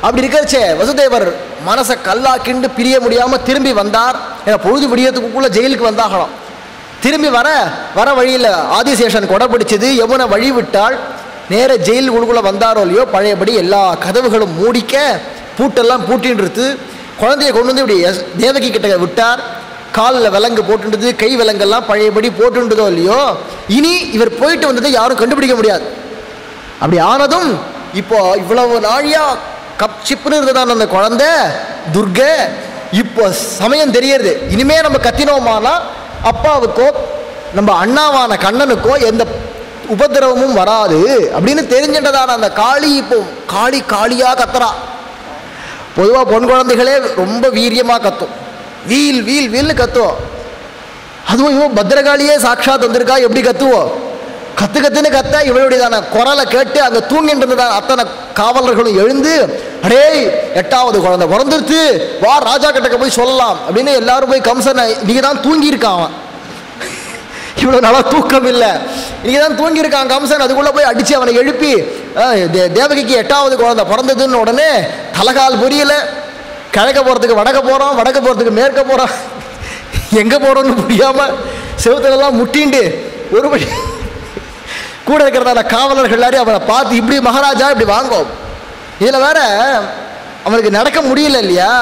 அப்படி இருக்கிறச்சே வசுதேவர் மனசை கல்லாக்கிண்டு பிரிய முடியாமல் திரும்பி வந்தார் ஏன்னா பொழுது விடியத்துக்குள்ளே ஜெயிலுக்கு வந்தாகலாம் திரும்பி வர வர வழியில் ஆதிசேஷன் கொடை பிடிச்சது யமுனை வழி விட்டால் நேர ஜெயில் உள்ளுக்குள்ளே வந்தாரோ இல்லையோ பழையபடி எல்லா கதவுகளும் மூடிக்க பூட்டெல்லாம் பூட்டின்றது குழந்தைய கொண்டு வந்து இப்படி எஸ்- தேவகி கிட்ட விட்டார் காலில் விலங்கு போட்டுன்றது கை விலங்கெல்லாம் பழையபடி போட்டுன்றதோ இல்லையோ இனி இவர் போயிட்டு வந்ததை யாரும் கண்டுபிடிக்க முடியாது அப்படி ஆனதும் இப்போ இவ்வளவு நாழியா கப் சிப்புன்னு இருந்ததான அந்த குழந்தை துர்கை இப்போ சமயம் தெரியறது இனிமே நம்ம கத்தினோமானா அப்பாவுக்கோ நம்ம அண்ணாவான கண்ணனுக்கோ எந்த உபதிரவமும் வராது அப்படின்னு தெரிஞ்சின்றதான அந்த காளி இப்போ காளி காளியா கத்துறா பொதுவாக பொன் குழந்தைகளே ரொம்ப வீரியமாக கத்தும் வீல் வீல் வீல்னு கத்துவோம் அதுவும் இவன் பத்திரகாளியே சாட்சாத் வந்திருக்கா எப்படி கத்துவோம் கத்து கத்துன்னு கத்த இவளுடையதான குரலை கேட்டு அங்கே தூங்கிட்டு இருந்ததான அத்தனை காவலர்களும் எழுந்து அடே எட்டாவது குழந்தை பிறந்துருச்சு வா ராஜா கிட்டக்க போய் சொல்லலாம் அப்படின்னு எல்லாரும் போய் கம்சனை நீங்க தான் தூங்கியிருக்கான் அவன் இவ்வளோ நாளாக தூக்கம் இல்லை இன்னைக்கு தான் தூங்கியிருக்கான் கம்சன் அதுக்குள்ளே போய் அடித்து அவனை எழுப்பி அஹ், தே- தேவகிக்கு எட்டாவது குழந்தை பிறந்ததுன்னு உடனே தலகால் புரியல கிழக்க போகிறதுக்கு வடக்க போகிறோம் வடக்க போகிறதுக்கு மேற்க போகிறோம் எங்கே போகிறோன்னு புரியாமல் செவுத்துலலாம் முட்டிண்டு ஒரு வழி கூட இருக்கிறதான காவலர்கள் எல்லாரையும் அவனை பார்த்து இப்படி மகாராஜா இப்படி வாங்கோ இதில் வேற அவனுக்கு நடக்க முடியல இல்லையா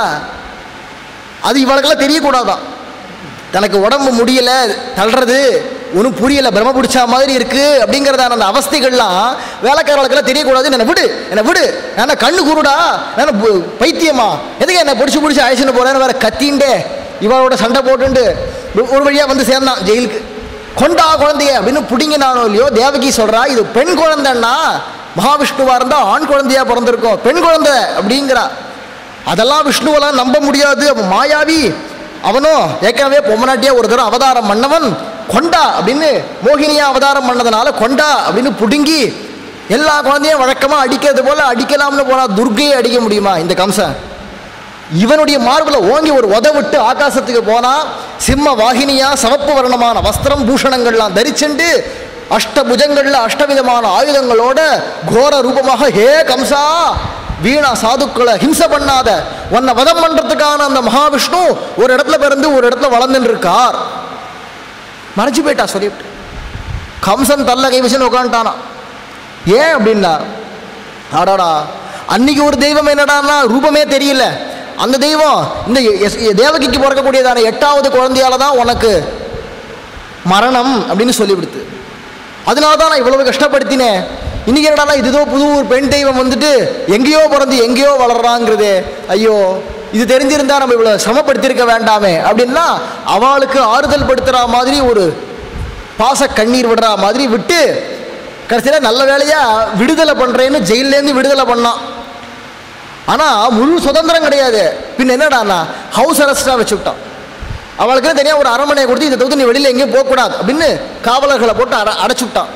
அது இவனுக்கெல்லாம் தெரியக்கூடாதான் தனக்கு உடம்பு முடியல தள்ளுறது ஒன்றும் புரியல பிரம்ம பிடிச்ச மாதிரி இருக்கு அப்படிங்கிறதான அந்த அவஸ்தைகள்லாம் வேலைக்காரர்களுக்கெல்லாம் தெரியக்கூடாது என்னை விடு என்னை விடு நான் கண்ணு குருடா நான் பு- பைத்தியமா எதுக்கு என்னை பிடிச்சி பிடிச்சி அழைச்சின்னு போறேன்னு வேற கத்தின்ண்டே இவளோட சண்டை போட்டுண்டு ஒரு- ஒரு வழியாக வந்து சேர்ந்தான் ஜெயிலுக்கு கொண்டா குழந்தைய அப்படின்னு பிடிங்கினானோ இல்லையோ தேவகி சொல்றா இது பெண் குழந்தைன்னா மகாவிஷ்ணுவா இருந்தா ஆண் குழந்தையா பிறந்திருக்கும் பெண் குழந்தை அப்படிங்கிறா அதெல்லாம் விஷ்ணுவெல்லாம் நம்ப முடியாது அவன் மாயாவி அவனும் ஏற்கனவே பொம்மநாட்டியா ஒரு தடவை அவதாரம் பண்ணவன் கொண்டா அப்படின்னு மோகினியா அவதாரம் பண்ணதுனால கொண்டா அப்படின்னு புடுங்கி எல்லா குழந்தையும் வழக்கமாக அடிக்கிறது போல அடிக்கலாம்னு போனா துர்கையை அடிக்க முடியுமா இந்த கம்சன் இவனுடைய மார்பில் ஓங்கி ஒரு உத விட்டு ஆகாசத்துக்கு போனா சிம்ம வாகினியா சிவப்பு வர்ணமான வஸ்திரம் பூஷணங்கள்லாம் தரிச்சுண்டு அஷ்டபுஜங்கள்ல அஷ்டவிதமான ஆயுதங்களோட கோர ரூபமாக ஹே கம்சா வீணா சாதுக்களை ஹிம்சை பண்ணாத உன்னை வதம் பண்றதுக்கான அந்த மகாவிஷ்ணு ஒரு இடத்துல பிறந்து ஒரு இடத்துல வளர்ந்துட்டு இருக்கார் மறைஞ்சு போயிட்டா சொல்லிவிட்டு கம்சன் தள்ள கை வச்சுன்னு உட்காந்துட்டானா ஏன் அப்படின்னா அடாடா அன்னைக்கு ஒரு தெய்வம் என்னடான்னா ரூபமே தெரியல அந்த தெய்வம் இந்த எஸ்- தேவகிக்கு பிறக்கக்கூடியதான எட்டாவது குழந்தையால தான் உனக்கு மரணம் அப்படின்னு சொல்லிவிடுத்து அதனால தான் நான் இவ்வளவு கஷ்டப்படுத்தினேன் இன்னைக்கு என்னடா இதுதோ புது ஒரு பெண் தெய்வம் வந்துட்டு எங்கேயோ பிறந்து எங்கேயோ வளர்றாங்கிறது ஐயோ இது தெரிஞ்சிருந்தா நம்ம இவ்வளோ சிரமப்படுத்தியிருக்க வேண்டாமே அப்படின்னா அவளுக்கு ஆறுதல் படுத்துகிற மாதிரி ஒரு பாச கண்ணீர் விடுற மாதிரி விட்டு கடைசியில் நல்ல வேலையா விடுதலை பண்ணுறேன்னு ஜெயிலேருந்து விடுதலை பண்ணான் ஆனால் முழு சுதந்திரம் கிடையாது பின் என்னடான்னா ஹவுஸ் அரெஸ்டாக வச்சு விட்டான் அவளுக்கு தனியாக ஒரு அரண்மனையை கொடுத்து இதை தவிர்த்து நீ வெளியில் எங்கேயும் போகக்கூடாது அப்படின்னு காவலர்களை போட்டு அட அடைச்சு விட்டான்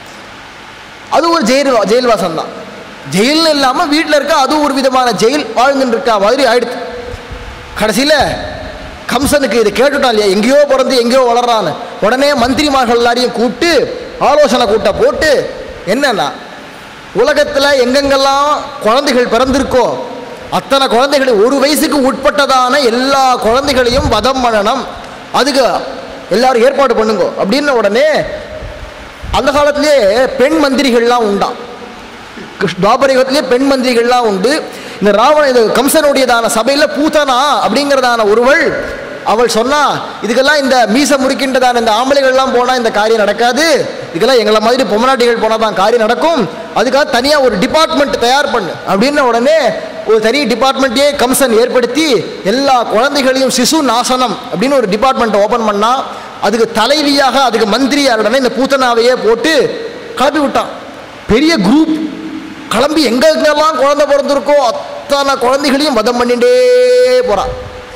அது ஒரு ஜெயில் வா- ஜெயில் வாசம் தான் ஜெயில்னு இல்லாமல் வீட்டில் இருக்க அது ஒரு விதமான ஜெயில் வாழ்ந்துட்டு இருக்கா மாதிரி ஆயிடுச்சு கடைசியில் கம்சனுக்கு இதை கேட்டுட்டான் இல்லையா எங்கேயோ பிறந்து எங்கேயோ வளர்றான்னு உடனே மந்திரிமார்கள் எல்லாரையும் கூப்பிட்டு ஆலோசனை கூட்ட போட்டு என்னன்னா உலகத்தில் எங்கெங்கெல்லாம் குழந்தைகள் பிறந்திருக்கோ அத்தனை குழந்தைகள் ஒரு வயசுக்கு உட்பட்டதான எல்லா குழந்தைகளையும் வதம் பண்ணணும் அதுக்கு எல்லாரும் ஏற்பாடு பண்ணுங்க அப்படின்ன உடனே அந்த காலத்திலே பெண் மந்திரிகள்லாம் உண்டாம் கிருஷ்- துவாபர யுகத்திலே பெண் மந்திரிகள்லாம் உண்டு இந்த ராவண இது கம்சனுடையதான சபையில் பூதனா அப்படிங்கிறதான ஒருவள் அவள் சொன்னா இதுக்கெல்லாம் இந்த மீச முறிக்கின்றதான இந்த ஆம்பளைகள்லாம் போனால் இந்த காரியம் நடக்காது இதுக்கெல்லாம் எங்களை மாதிரி பொம்மநாட்டிகள் போனால் தான் காரியம் நடக்கும் அதுக்காக தனியாக ஒரு டிபார்ட்மெண்ட் தயார் பண்ணு அப்படின்ன உடனே ஒரு தனி டிபார்ட்மெண்ட்டே கம்சன் ஏற்படுத்தி எல்லா குழந்தைகளையும் சிசு நாசனம் அப்படின்னு ஒரு டிபார்ட்மெண்ட்டை ஓப்பன் பண்ணா அதுக்கு தலைவியாக அதுக்கு மந்திரியாருடனே இந்த பூத்தனாவையே போட்டு கிளப்பி விட்டான் பெரிய குரூப் கிளம்பி எங்கெங்கெல்லாம் குழந்தை பிறந்திருக்கோ அத்தனை குழந்தைகளையும் வதம் பண்ணிட்டே போறான்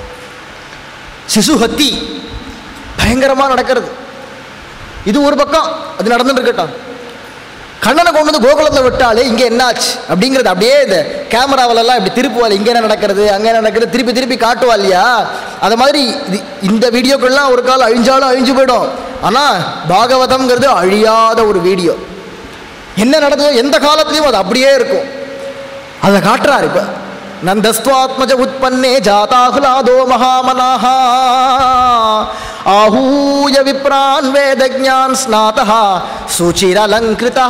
சிசு ஹத்தி பயங்கரமாக நடக்கிறது இது ஒரு பக்கம் அது நடந்துட்டு இருக்கட்டும் கண்ணனை கொண்டு வந்து கோகுலத்தில் விட்டாலே இங்கே என்னாச்சு அப்படிங்கிறது அப்படியே இந்த கேமராவிலலாம் இப்படி திருப்புவாள் இங்கே என்ன நடக்கிறது அங்கே என்ன நடக்கிறது திருப்பி திருப்பி காட்டுவா இல்லையா அது மாதிரி இது இந்த வீடியோக்கள்லாம் ஒரு காலம் அழிஞ்சாலும் அழிஞ்சு போயிடும் ஆனால் பாகவதம்ங்கிறது அழியாத ஒரு வீடியோ என்ன நடந்ததோ எந்த காலத்துலையும் அது அப்படியே இருக்கும் அதை காட்டுறாரு இப்போ நந்தஸ்துவாத்மஜ உற்பன்னே ஜாதாகுலாதோ மகாமனாக ஆஹூய விப்ரான் வேதஜான் ஸ்நாதா சுச்சிரலங்கிருதா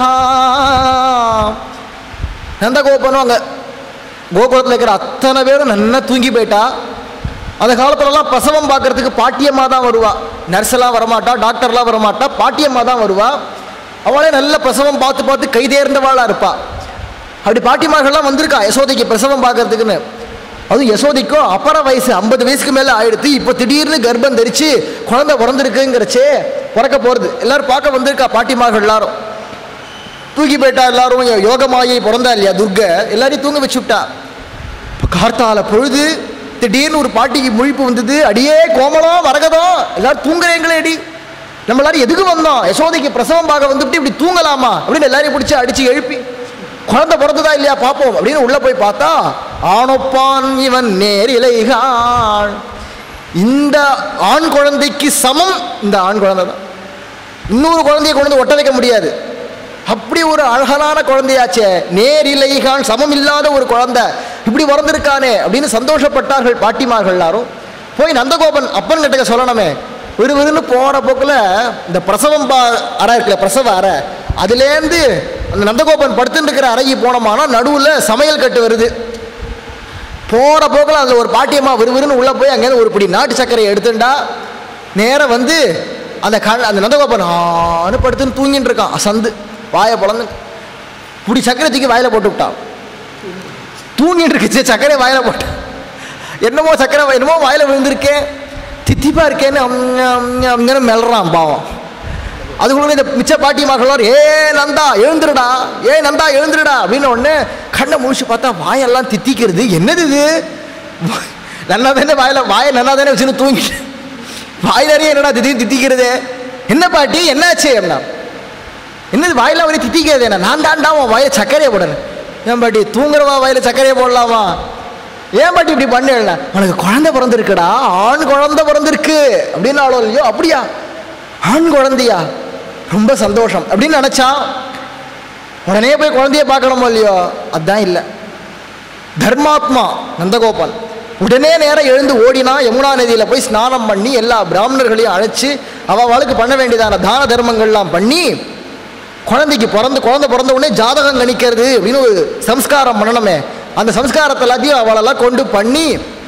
நந்தகோபனும் அங்கே கோகுலத்தில் இருக்கிற அத்தனை பேரும் நல்லா தூங்கி போயிட்டா அந்த காலத்துலலாம் பிரசவம் பார்க்கறதுக்கு பாட்டியம்மா தான் வருவா நர்ஸெல்லாம் வரமாட்டா டாக்டர்லாம் வரமாட்டா பாட்டியம்மா தான் வருவா அவளே நல்ல பிரசவம் பார்த்து பார்த்து கைதேர்ந்தவாளாக இருப்பா அப்படி பாட்டிமார்கள்லாம் வந்திருக்கா யசோதைக்கு பிரசவம் பார்க்கறதுக்குன்னு அதுவும் யசோதைக்கும் அப்புற வயசு ஐம்பது வயசுக்கு மேலே ஆயிடுத்து இப்போ திடீர்னு கர்ப்பம் தரிச்சு குழந்தை பிறந்திருக்குங்கிறச்சே பிறக்க போகிறது எல்லாரும் பார்க்க வந்திருக்கா பாட்டிமார்கள் எல்லாரும் தூக்கி போயிட்டா எல்லாரும் யோ- யோகமாயி பிறந்தா இல்லையா துர்க எல்லாரையும் தூங்க வச்சுவிட்டா இப்போ கார்த்தால பொழுது திடீர்னு ஒரு பாட்டிக்கு முழிப்பு வந்தது அடியே கோமலம் வரகதம் எல்லாரும் தூங்குறீங்களே அடி நம்ம எல்லாரும் எதுக்கு வந்தோம் யசோதைக்கு பிரசவம் பார்க்க வந்துட்டு இப்படி தூங்கலாமா அப்படின்னு எல்லாரையும் பிடிச்சி அடிச்சு எழுப்பி குழந்தை பிறந்ததா இல்லையா பார்ப்போம் அப்படின்னு உள்ள போய் பார்த்தா ஆணொப்பான் இவன் நேர் இலைகான் இந்த ஆண் குழந்தைக்கு சமம் இந்த ஆண் குழந்தை தான் இன்னொரு குழந்தையை கொண்டு வந்து ஒட்ட வைக்க முடியாது அப்படி ஒரு அழகான குழந்தையாச்சே நேரிலைகான் சமம் இல்லாத ஒரு குழந்தை இப்படி பிறந்திருக்கானே அப்படின்னு சந்தோஷப்பட்டார்கள் பாட்டிமார்கள் எல்லாரும் போய் நந்தகோபன் அப்பன் கிட்ட சொல்லணுமே விறுவிறுன்னு போகிற போக்கில் இந்த பிரசவம் பா அறை இருக்குல்ல பிரசவ அறை அதுலேருந்து அந்த நந்தகோபன் படுத்துட்டு இருக்கிற அறைக்கு போனோமானா நடுவில் சமையல் கட்டு வருது போகிற போக்கில் அதில் ஒரு பாட்டியம்மா விறுவிறுன்னு உள்ளே போய் அங்கேருந்து ஒரு பிடி நாட்டு சர்க்கரையை எடுத்துட்டா நேராக வந்து அந்த கண் அந்த நந்தகோபன் ஆன்னு படுத்துன்னு தூங்கிட்டு இருக்கான் அசந்து வாயை பிளந்து பிடி சர்க்கரை தூக்கி வாயில் போட்டு விட்டான் தூங்கிட்டு இருக்குச்சு சர்க்கரை வாயில் போட்டான் என்னமோ சர்க்கரை வா- என்னமோ வாயில் விழுந்திருக்கேன் தித்திப்பா இருக்கேன்னு அங்கே மெல்றான் பாவம் அதுக்குள்ள இந்த மிச்ச பாட்டி மகளோர் ஏ நந்தா எழுந்துருடா ஏ நந்தா எழுந்துருடா அப்படின்னு உடனே கண்ணை முழிச்சு பார்த்தா வாயெல்லாம் தித்திக்கிறது என்னது இது நல்லா தானே வாயில வாயை நல்லா தானே வச்சுன்னு தூங்கிட்டு வாய் நிறைய என்னடா திடீர்னு தித்திக்கிறது என்ன பாட்டி என்னாச்சு அப்படின்னா என்னது வாயில வரை தித்திக்கிறது என்ன நான் தாண்டா உன் வாயில சர்க்கரையை போடணும் ஏன் பாட்டி தூங்குறவா வாயில சர்க்கரையை போடலாமா ஏன் பாட்டி இப்படி பண்ணல உனக்கு குழந்தை பிறந்திருக்குடா ஆண் குழந்தை பிறந்திருக்கு அப்படின்னு ஆளோ இல்லையோ அப்படியா ஆண் குழந்தையா ரொம்ப சந்தோஷம் அப்படின்னு நினைச்சான் உடனே போய் குழந்தைய பார்க்கணுமோ இல்லையோ அதான் இல்லை தர்மாத்மா நந்தகோபால் உடனே நேரம் எழுந்து ஓடினா யமுனா நதியில் போய் ஸ்நானம் பண்ணி எல்லா பிராமணர்களையும் அழைச்சி அவளுக்கு பண்ண வேண்டியதான தான தர்மங்கள்லாம் பண்ணி குழந்தைக்கு பிறந்து குழந்தை பிறந்த உடனே ஜாதகம் கணிக்கிறது அப்படின்னு ஒரு சம்ஸ்காரம் பண்ணணுமே அந்த சம்ஸ்காரத்தை எல்லாத்தையும் அவளெல்லாம் கொண்டு பண்ணி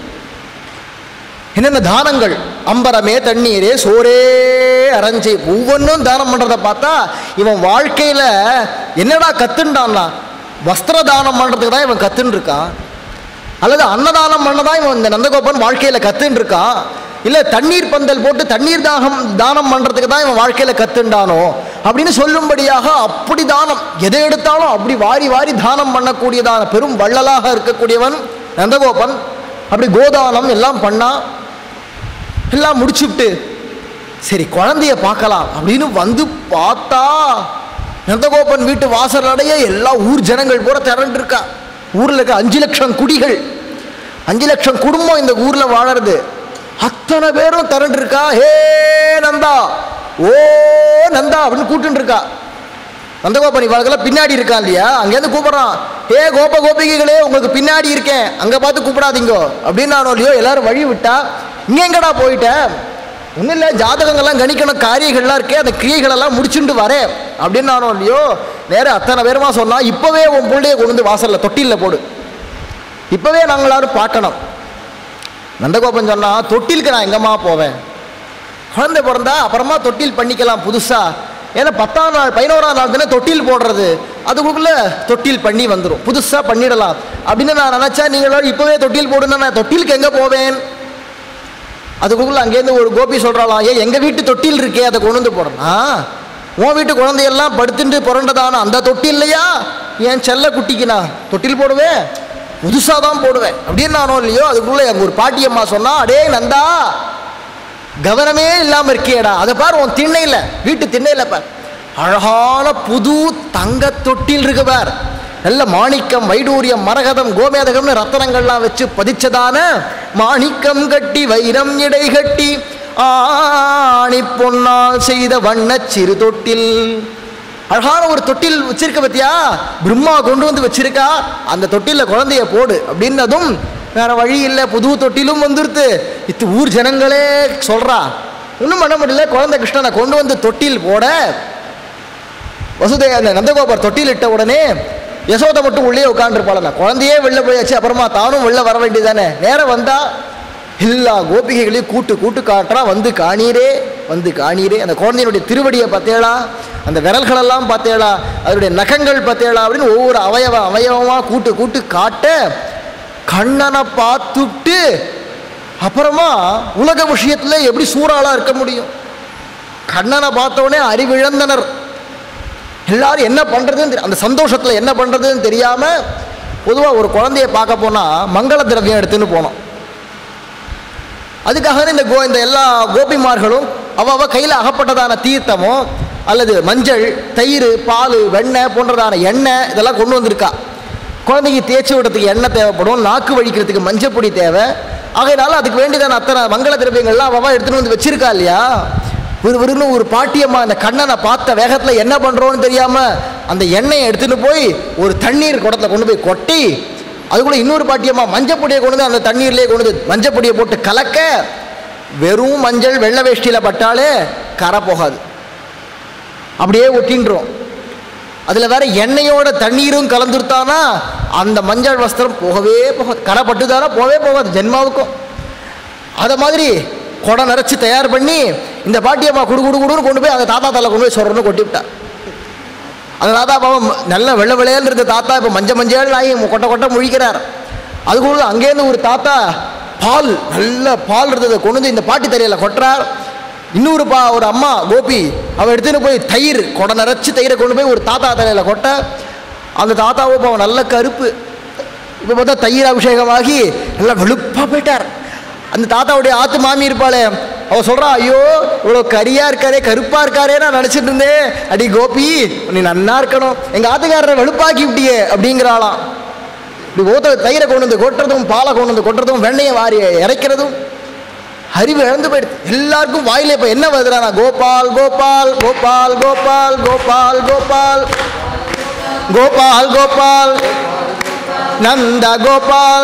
என்னென்ன தானங்கள் அம்பரமே தண்ணீரே சோரே அரைஞ்சி ஒவ்வொன்றும் தானம் பண்ணுறத பார்த்தா இவன் வாழ்க்கையில் என்னடா கத்துண்டான்னா வஸ்திர தானம் பண்ணுறதுக்கு தான் இவன் கத்துன்னு இருக்கான் அல்லது அன்னதானம் பண்ணதான் இவன் இந்த நந்தகோபன் வாழ்க்கையில் கத்துன்னு இருக்கான் இல்லை தண்ணீர் பந்தல் போட்டு தண்ணீர் தாகம் தானம் பண்ணுறதுக்கு தான் இவன் வாழ்க்கையில் கத்துண்டானோ அப்படின்னு சொல்லும்படியாக அப்படி தானம் எதை எடுத்தாலும் அப்படி வாரி வாரி தானம் பண்ணக்கூடியதான பெரும் வள்ளலாக இருக்கக்கூடியவன் நந்தகோபன் அப்படி கோதானம் எல்லாம் பண்ணா எல்லாம் முடிச்சுவிட்டு சரி குழந்தைய பார்க்கலாம் அப்படின்னு வந்து பார்த்தா நந்தகோபன் வீட்டு வாசல் அடைய எல்லா ஊர் ஜனங்கள் பூரா திரண்டு இருக்கா ஊரில் இருக்க அஞ்சு லட்சம் குடிகள் அஞ்சு லட்சம் குடும்பம் இந்த ஊரில் வாழறது அத்தனை பேரும் திரண்டு இருக்கா ஹே நந்தா ஓ நந்தா அப்படின்னு கூப்பிட்டு இருக்கா நந்தகோபன் இவாளுக்கெல்லாம் பின்னாடி இருக்கான் இல்லையா அங்கேருந்து கூப்பிட்றான் ஏ கோப கோபிகைகளே உங்களுக்கு பின்னாடி இருக்கேன் அங்கே பார்த்து கூப்பிடாதீங்கோ அப்படின்னு நானும் இல்லையோ எல்லாரும் வழி விட்டா இங்கே எங்கடா போயிட்டேன் ஒன்றும் இல்லை ஜாதகங்கள்லாம் கணிக்கணும் காரியங்கள்லாம் இருக்கே அந்த கிரியைகளெல்லாம் முடிச்சுட்டு வரேன் அப்படின்னு நானும் இல்லையோ நேரா அத்தனை பேருமா சொன்னா இப்போவே உன் பிள்ளைய கொண்டு வந்து வாசலில் தொட்டிலில் போடு இப்போவே நாங்கள் எல்லாரும் பார்க்கணும் நந்தகோபன் சொன்னா தொட்டிலுக்கு நான் எங்கம்மா போவேன் குழந்தை பிறந்தா அப்புறமா தொட்டில் பண்ணிக்கலாம் புதுசா ஏன்னா பத்தாம் நாள் பதினோராம் நாள் தானே தொட்டில் போடுறது அதுக்குள்ள தொட்டில் பண்ணி வந்துடும் புதுசாக பண்ணிடலாம் அப்படின்னு நான் நினச்சா நீங்கள் எல்லாரும் இப்போவே தொட்டில் போடுன்னா நான் தொட்டிலுக்கு எங்கே போவேன் அதுக்குள்ள அங்கேருந்து ஒரு கோபி சொல்கிறாளாம் ஏன் எங்கள் வீட்டு தொட்டில் இருக்கே அதை கொண்டு வந்து போடணும் உன் வீட்டு குழந்தையெல்லாம் படுத்துட்டு புரண்டதான அந்த தொட்டில் இல்லையா என் செல்ல குட்டிக்கு நான் தொட்டில் போடுவேன் புதுசாக தான் போடுவேன் அப்படின்னு நானும் இல்லையோ அதுக்குள்ளே எங்கள் ஒரு பாட்டியம்மா சொன்னா அடே நந்தா கவனமே இல்லாமல் இருக்கியேடா அதை பாரு உன் திண்ணையில் வீட்டு திண்ணையில் பார் அழகான புது தங்க தொட்டில் இருக்கு பார் நல்ல மாணிக்கம் வைடூரியம் மரகதம் கோமேதகம்னு ரத்தனங்கள்லாம் வச்சு பதிச்சதான மாணிக்கம் கட்டி வைரம் இடை கட்டி ஆணி பொன்னால் செய்த வண்ணச் சிறு தொட்டில் அழகான ஒரு தொட்டில் வச்சிருக்க பத்தியா பிரம்மா கொண்டு வந்து வச்சிருக்கா அந்த தொட்டில குழந்தைய போடு அப்படின்னதும் வேற வழி இல்லை புது தொட்டிலும் வந்துருது இத்து ஊர் ஜனங்களே சொல்றா ஒன்றும் பண்ண முடியல குழந்தை கிருஷ்ணனை கொண்டு வந்து தொட்டில் போட வசுதே அந்த நந்தகோபர் தொட்டில் இட்ட உடனே யசோதை மட்டும் உள்ளே உட்காந்துருப்பாள் குழந்தையே வெளில போயாச்சு அப்புறமா தானும் வெளில வர வேண்டியதானே நேரம் வந்தா எல்லா கோபிகைகளையும் கூட்டு கூட்டு காட்டுறா வந்து காணீரே வந்து காணீரே அந்த குழந்தையினுடைய திருவடியை பார்த்தேளா அந்த விரல்களெல்லாம் பார்த்தேளா அதனுடைய நகங்கள் பார்த்தேளா அப்படின்னு ஒவ்வொரு அவயவ அவயவமாக கூட்டு கூட்டு காட்ட கண்ணனை பார்த்துட்டு அப்புறமா உலக விஷயத்துல எப்படி சூறாளா இருக்க முடியும் கண்ணனை பார்த்த உடனே அறிவிழந்தனர் எல்லாரும் என்ன பண்றதுன்னு தெரி- அந்த சந்தோஷத்துல என்ன பண்றதுன்னு தெரியாம பொதுவா ஒரு குழந்தைய பார்க்க போனா மங்கள திரவியம் எடுத்துன்னு போனோம் அதுக்காக இந்த கோ இந்த எல்லா கோபிமார்களும் அவ அவ கையில் அகப்பட்டதான தீர்த்தமோ அல்லது மஞ்சள் தயிர் பால் வெண்ணெய் போன்றதான எண்ணெய் இதெல்லாம் கொண்டு வந்திருக்கா குழந்தைக்கு தேய்ச்சி விடுறதுக்கு எண்ணெய் தேவைப்படும் நாக்கு வழிக்கிறதுக்கு மஞ்சள் பொடி தேவை ஆகையினால அதுக்கு வேண்டியதான அத்தனை மங்கள திரவியங்கள்லாம் அவ அவ எடுத்துன்னு வந்து வச்சிருக்கா இல்லையா விறுவிறுன்னு ஒரு பாட்டியம்மா அந்த கண்ணனை பார்த்த வேகத்தில் என்ன பண்ணுறோன்னு தெரியாமல் அந்த எண்ணெயை எடுத்துன்னு போய் ஒரு தண்ணீர் குடத்துல கொண்டு போய் கொட்டி அதுக்குள்ள இன்னொரு பாட்டியம்மா மஞ்சள் பொடியை கொண்டு வந்து அந்த தண்ணீர்லேயே கொண்டு வந்து மஞ்சள் பொடியை போட்டு கலக்க வெறும் மஞ்சள் வெள்ளை வேஷ்டியில் பட்டாலே கரை போகாது அப்படியே ஒட்டின்றோம் அதில் வேற எண்ணெயோட தண்ணீரும் கலந்துருத்தானா அந்த மஞ்சள் வஸ்திரம் போகவே போகாது கரை பட்டுதானா போகவே போகாது ஜென்மாவுக்கும் அதை மாதிரி குடம் நிறைச்சி தயார் பண்ணி இந்த பாட்டியம்மா குடு குடு குடுன்னு கொண்டு போய் அந்த தாத்தா தலை கொண்டு போய் சொல்கிறன்னு கொட்டி விட்டா அந்த தாத்தா பாவம் நல்ல வெள்ளை வெள்ளையல் இருந்த தாத்தா இப்போ மஞ்சள் மஞ்சள் ஆகி கொட்டை கொட்டை முழிக்கிறார் அதுக்குள்ள அங்கேருந்து ஒரு தாத்தா பால் நல்ல பால் இருந்ததை கொண்டு வந்து இந்த பாட்டி தலையில் கொட்டுறார் இன்னொரு பா ஒரு அம்மா கோபி அவள் எடுத்துன்னு போய் தயிர் குடம் நிறைச்சி தயிரை கொண்டு போய் ஒரு தாத்தா தலையில் கொட்ட அந்த தாத்தாவும் இப்போ நல்ல கருப்பு இப்போ பார்த்தா தயிர் அபிஷேகமாகி நல்லா வெளுப்பாக போயிட்டார் அந்த தாத்தாவுடைய ஆத்து மாமி இருப்பாளே அவ சொல்றா ஐயோ இவ்வளோ கரியா இருக்காரே கருப்பா இருக்காரே நான் நினச்சிட்டு இருந்தேன் அடி கோபி நீ நன்னா இருக்கணும் எங்க ஆத்துக்காரரை வெளுப்பாக்கி விட்டியே அப்படிங்கிறாளாம் இப்படி ஊத்த தயிரை கொண்டு வந்து கொட்டுறதும் பாலை கொண்டு வந்து கொட்டுறதும் வெண்ணெயை வாரி இறைக்கிறதும் அறிவு இழந்து போயிடுது எல்லாருக்கும் வாயில இப்ப என்ன வருதுடா கோபால் கோபால் கோபால் கோபால் கோபால் கோபால் கோபால் கோபால் நந்த கோபால்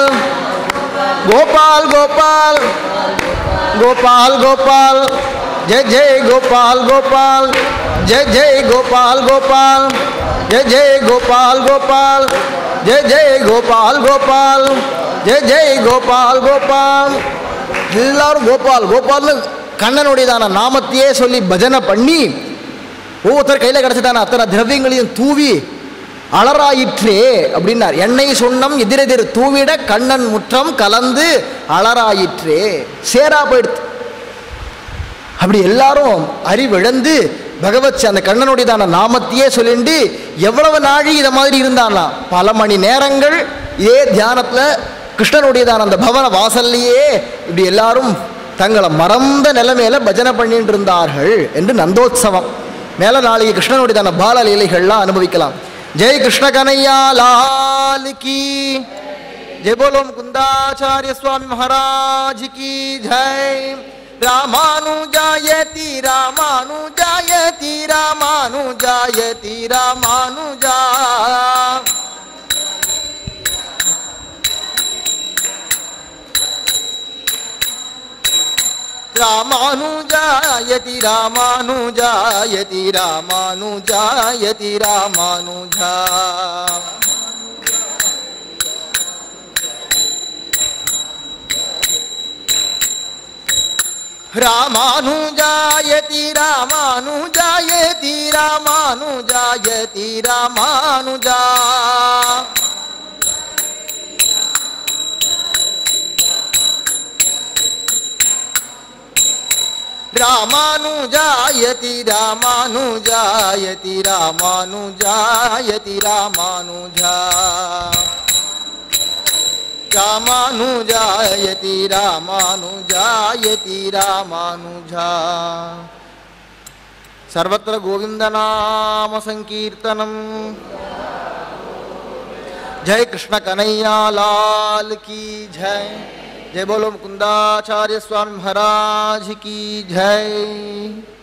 கோபால் கோபால் கோபால் கோபால் ஜெய் ஜெய் கோபால் கோபால் ஜெய் ஜெய் கோபால் கோபால் ஜெய் ஜெய் கோபால் கோபால் ஜெய் ஜெய் கோபால் கோபால் ஜெய் ஜெய் கோபால் கோபால் எல்லாரும் கோபால் கோபால்னு கண்ணனுடையதான நாமத்தையே சொல்லி பஜனை பண்ணி ஒவ்வொருத்தர் கையில் கிடச்சிட்டான அத்தனை திரவியங்களையும் தூவி அலராயிற்றே அப்படின்னார் எண்ணெய் சொன்னம் எதிரெதிர் தூவிட கண்ணன் முற்றம் கலந்து அலராயிற்றே சேரா போயிடுத்து அப்படி எல்லாரும் அறிவிழந்து பகவத் அந்த கண்ணனுடையதான நாமத்தையே சொல்லிண்டு எவ்வளவு நாழி இதை மாதிரி இருந்தானா பல மணி நேரங்கள் இதே தியானத்தில் கிருஷ்ணனுடையதான அந்த பவன வாசல்லையே இப்படி எல்லாரும் தங்களை மறந்த நிலைமையில பஜனை பண்ணிட்டு இருந்தார்கள் என்று நந்தோத்சவம் மேல நாளைக்கு கிருஷ்ணனுடையதான பால லீலைகள்லாம் அனுபவிக்கலாம் ஜெய் கிருஷ்ண கனையா லால் கி ஜெய் போலோ முகுந்தாச்சாரிய சுவாமி மகாராஜ் கி ஜெய் ராமானுஜாயதி ராமானுஜாயதி ராமானுஜாயதி ராமானுஜா ராமானுஜாயதி ராமானுஜாயதி ராமானுஜாயதி ராமானுஜா रामानुजायति रामानुजायति रामानुजायति रामानुजा रामानुजायति रामानुजायति रामानुजायति रामानुजा रामानुजायति रामानुजायति रामानुजा सर्वत्र गोविन्दनाम सङ्कीर्तनम् जय कृष्ण कन्हैया लाल की जय जय बोलो मुकुंदाचार्य स्वामी महाराज की जय